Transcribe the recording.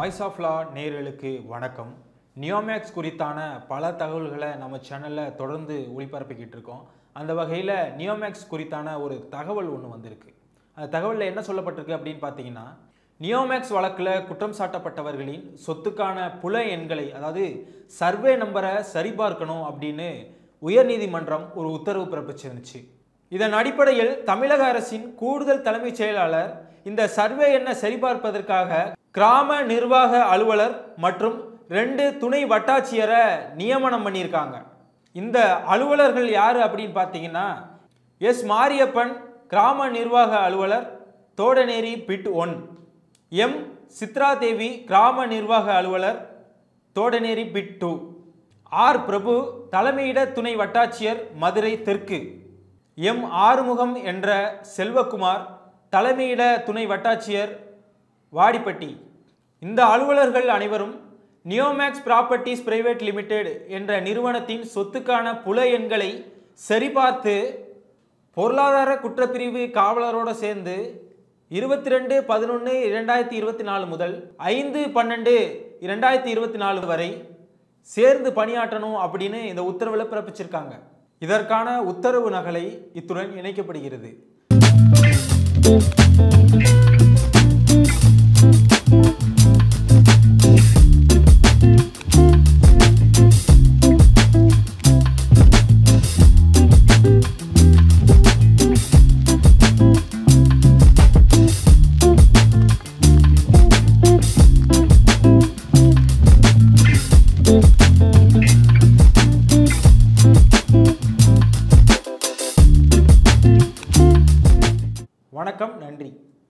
voice of law நேயர்களுக்கு வணக்கம் நியோமேக்ஸ் குறித்தான பல தகவல்களை நம்ம சேனலில் தொடர்ந்து ஒளிபரப்பிக்கிட்டு இருக்கோம் அந்த வகையில் நியோமேக்ஸ் குறித்தான ஒரு தகவல் ஒன்று வந்திருக்கு அந்த தகவலில் என்ன சொல்லப்பட்டிருக்கு அப்படின்னு பார்த்தீங்கன்னா நியோமேக்ஸ் வழக்கில் குற்றம் சாட்டப்பட்டவர்களின் சொத்துக்கான புல எண்களை அதாவது சர்வே நம்பரை சரிபார்க்கணும் அப்படின்னு உயர்நீதிமன்றம் ஒரு உத்தரவு பிறப்பிச்சிருந்துச்சு இதன் அடிப்படையில் தமிழக அரசின் கூடுதல் தலைமைச் செயலாளர் இந்த சர்வே எண்ணை சரிபார்ப்பதற்காக கிராம நிர்வாக அலுவலர் மற்றும் ரெண்டு துணை வட்டாட்சியரை நியமனம் பண்ணியிருக்காங்க இந்த அலுவலர்கள் யார் அப்படின்னு பார்த்தீங்கன்னா எஸ் மாரியப்பன் கிராம நிர்வாக அலுவலர் Thodaneri bit one M Chitra Devi கிராம நிர்வாக அலுவலர் Thodaneri bit two R Prabhu தலைமையிட துணை வட்டாட்சியர் மதுரை தெற்கு எம் ஆறுமுகம் என்ற செல்வகுமார் தலைமையிட துணை வட்டாட்சியர் வாடிப்பட்டி இந்த அலுவலர்கள் அனைவரும் நியோமேக்ஸ் ப்ராப்பர்ட்டிஸ் பிரைவேட் லிமிடெட் என்ற நிறுவனத்தின் சொத்துக்கான புல எண்களை சரிபார்த்து பொருளாதார குற்றப்பிரிவு காவலரோடு சேர்ந்து இருபத்தி ரெண்டு பதினொன்று இரண்டாயிரத்தி இருபத்தி நாலு முதல் ஐந்து பன்னெண்டு இரண்டாயிரத்தி இருபத்தி நாலு வரை சேர்ந்து பணியாற்றணும் அப்படின்னு இந்த உத்தரவில் பிறப்பிச்சிருக்காங்க இதற்கான உத்தரவு நகலை இத்துடன் இணைக்கப்படுகிறது வணக்கம் நன்றி